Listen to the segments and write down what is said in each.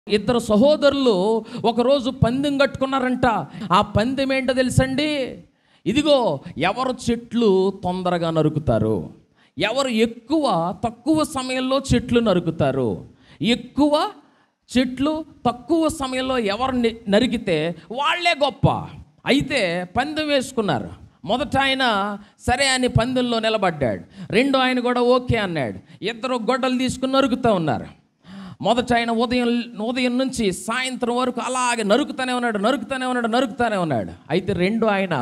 ఇద్దరు సహోదరులు ఒకరోజు పందెం కట్టుకున్నారంట ఆ పందెం ఏంటో తెలుసండి ఇదిగో ఎవరు చెట్లు తొందరగా నరుకుతారు ఎవరు ఎక్కువ తక్కువ సమయంలో చెట్లు నరుకుతారు ఎక్కువ చెట్లు తక్కువ సమయంలో ఎవరు ని- నరికితే వాళ్ళే గొప్ప అయితే పందెం వేసుకున్నారు మొదట ఆయన సరే అని పందెంలో నిలబడ్డాడు రెండో ఆయన కూడా ఓకే అన్నాడు ఇద్దరు గొడ్డలు తీసుకుని నరుకుతూ ఉన్నారు మొదట ఆయన ఉదయం ఉదయం నుంచి సాయంత్రం వరకు అలాగే నరుకుతానే ఉన్నాడు నరుకుతానే ఉన్నాడు నరుకుతానే ఉన్నాడు అయితే రెండు ఆయన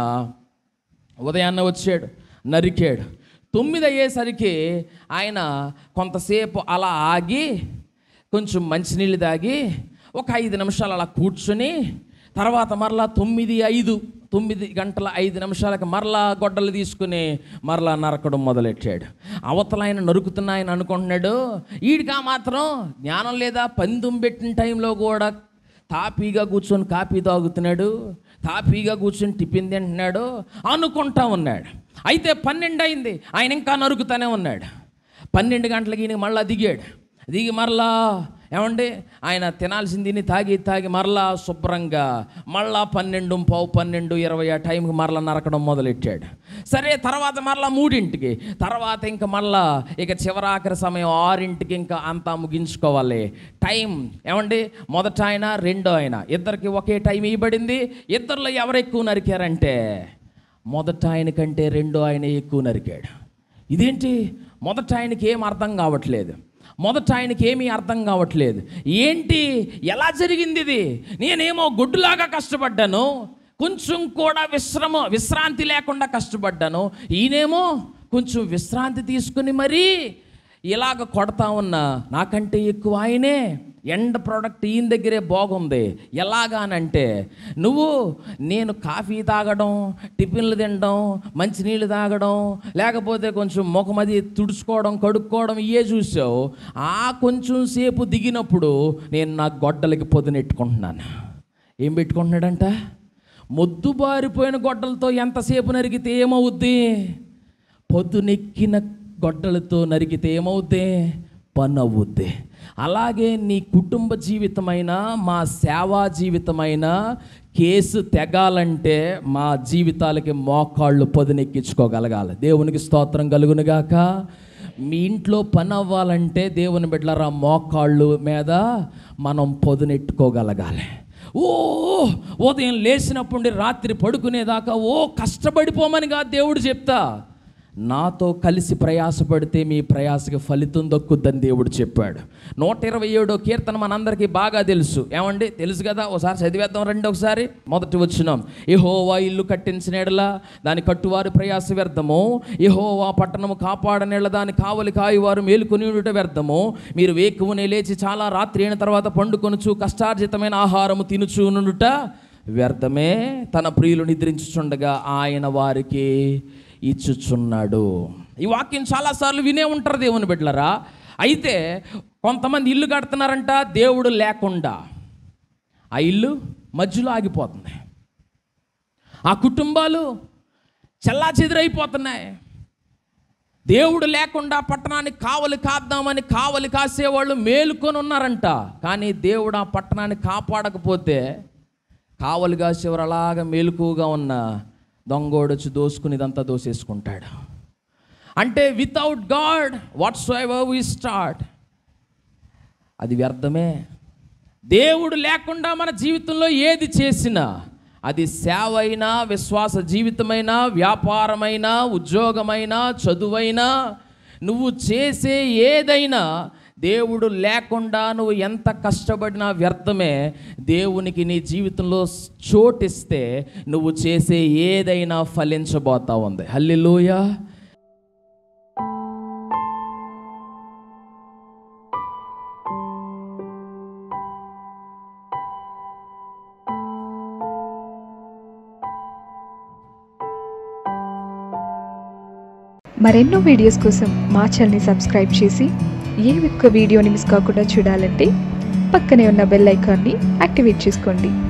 ఉదయాన్నే వచ్చాడు నరికాడు తొమ్మిది అయ్యేసరికి ఆయన కొంతసేపు అలా ఆగి కొంచెం మంచినీళ్ళు తాగి ఒక ఐదు నిమిషాలు అలా కూర్చొని తర్వాత మరలా తొమ్మిది ఐదు తొమ్మిది గంటల ఐదు నిమిషాలకు మరలా గొడ్డలు తీసుకుని మరలా నరకడం మొదలెట్టాడు అవతల ఆయన నరుకుతున్న ఆయన అనుకుంటున్నాడు ఈడికా మాత్రం జ్ఞానం లేదా పందెం పెట్టిన టైంలో కూడా తాపీగా కూర్చొని కాఫీ తాగుతున్నాడు తాపీగా కూర్చొని టిఫిన్ తింటున్నాడు అనుకుంటా ఉన్నాడు అయితే పన్నెండు అయింది ఆయన ఇంకా నరుకుతానే ఉన్నాడు పన్నెండు గంటలకి ఈయన మళ్ళా దిగాడు దిగి మరలా ఏమండి ఆయన తినాల్సింది తిని తాగి తాగి మరలా శుభ్రంగా మరలా పన్నెండు పావు పన్నెండు ఇరవై ఆ టైంకి మరలా నరకడం మొదలెట్టాడు సరే తర్వాత మరలా మూడింటికి తర్వాత ఇంకా మరలా ఇక చివరాఖరి సమయం ఆరింటికి ఇంకా అంతా ముగించుకోవాలి టైం ఏమండి మొదట ఆయన రెండో ఆయన ఇద్దరికి ఒకే టైం ఇవ్వబడింది ఇద్దరిలో ఎవరు ఎక్కువ నరికారంటే మొదట ఆయన కంటే రెండో ఆయన ఎక్కువ నరికాడు ఇదేంటి మొదట ఆయనకి ఏం అర్థం కావట్లేదు మొదట ఆయనకి ఏమీ అర్థం కావట్లేదు ఏంటి ఎలా జరిగింది ఇది నేనేమో గుడ్డులాగా కష్టపడ్డాను కొంచెం కూడా విశ్రమ విశ్రాంతి లేకుండా కష్టపడ్డాను ఈయనేమో కొంచెం విశ్రాంతి తీసుకుని మరీ ఇలాగ కొడతా ఉన్నా నాకంటే ఎక్కువ ఆయనే ఎండ్ ప్రోడక్ట్ ఈయన దగ్గరే బాగుంది ఎలాగానంటే నువ్వు నేను కాఫీ తాగడం టిఫిన్లు తినడం మంచినీళ్ళు తాగడం లేకపోతే కొంచెం ముఖమది తుడుచుకోవడం కడుక్కోవడం ఇవే చూసావు ఆ కొంచెం సేపు దిగినప్పుడు నేను నా గొడ్డలకి పొదునెట్టుకుంటున్నాను ఏం పెట్టుకుంటున్నాడంట మొద్దుబారిపోయిన గొడ్డలతో ఎంతసేపు నరికితే ఏమవుద్ది పొద్దునెక్కిన గొడ్డలతో నరికితే ఏమవుద్ది పని అవుద్ది అలాగే నీ కుటుంబ జీవితమైన మా సేవా జీవితమైన కేసు తెగాలంటే మా జీవితాలకి మోకాళ్ళు పొదునెక్కించుకోగలగాలి దేవునికి స్తోత్రం కలుగునుగాక మీ ఇంట్లో పని అవ్వాలంటే దేవుని బిడ్డలరా మోకాళ్ళు మీద మనం పొదునెట్టుకోగలగాలి ఓ ఉదయం లేచినప్పుడు నుండి రాత్రి పడుకునేదాకా ఓ కష్టపడిపోమని కాదు దేవుడు చెప్తా నాతో కలిసి ప్రయాసపడితే మీ ప్రయాసకి ఫలితం దక్కుద్దని దేవుడు చెప్పాడు నూట ఇరవై ఏడో కీర్తన మనందరికీ బాగా తెలుసు ఏమండి తెలుసు కదా ఒకసారి చదివేద్దాం రండి ఒకసారి మొదటి వచ్చినాం యెహోవా ఇల్లు కట్టించిన ఎడల దాని కట్టువారి ప్రయాస వ్యర్థము యెహోవా పట్టణము కాపాడనేళ్ళ దాని కావలి కాయువారు మేలుకొని ఉండుట వ్యర్థము మీరు వేకువనే లేచి చాలా రాత్రి అయిన తర్వాత పండుకొనుచు కష్టార్జితమైన ఆహారము తినుచు నుండుట వ్యర్థమే తన ప్రియులు నిద్రించుచుండగా ఆయన వారికి ఇచ్చుచున్నాడు ఈ వాక్యం చాలాసార్లు వినే ఉంటారు దేవుని బిడ్డలరా అయితే కొంతమంది ఇల్లు కడుతున్నారంట దేవుడు లేకుండా ఆ ఇల్లు మధ్యలో ఆగిపోతుంది ఆ కుటుంబాలు చల్లా చెదిరైపోతున్నాయి దేవుడు లేకుండా పట్టణానికి కావలి కాద్దామని కావలి కాసేవాళ్ళు మేలుకొని ఉన్నారంట కానీ దేవుడు ఆ పట్టణాన్ని కాపాడకపోతే కావలి కాసేవారు అలాగా మేలుకుగా ఉన్న దొంగోడు వచ్చి దోసుకుని ఇదంతా దోసేసుకుంటాడు అంటే without God whatsoever we start అది వ్యర్థమే దేవుడు లేకుండా మన జీవితంలో ఏది చేసినా అది సేవ అయినా విశ్వాస జీవితమైనా వ్యాపారమైనా ఉద్యోగమైనా చదువైనా నువ్వు చేసే ఏదైనా దేవుడు లేకుండా నువ్వు ఎంత కష్టపడినా వ్యర్థమే దేవునికి నీ జీవితంలో చోటిస్తే నువ్వు చేసే ఏదైనా ఫలించబోతా ఉంది హల్లిలోయ మరెన్నో వీడియోస్ కోసం మా ఛానల్ని సబ్స్క్రైబ్ చేసి ఏ ఒక్క వీడియోని మిస్ కాకుండా చూడాలంటే పక్కనే ఉన్న బెల్ ఐకాన్ని యాక్టివేట్ చేసుకోండి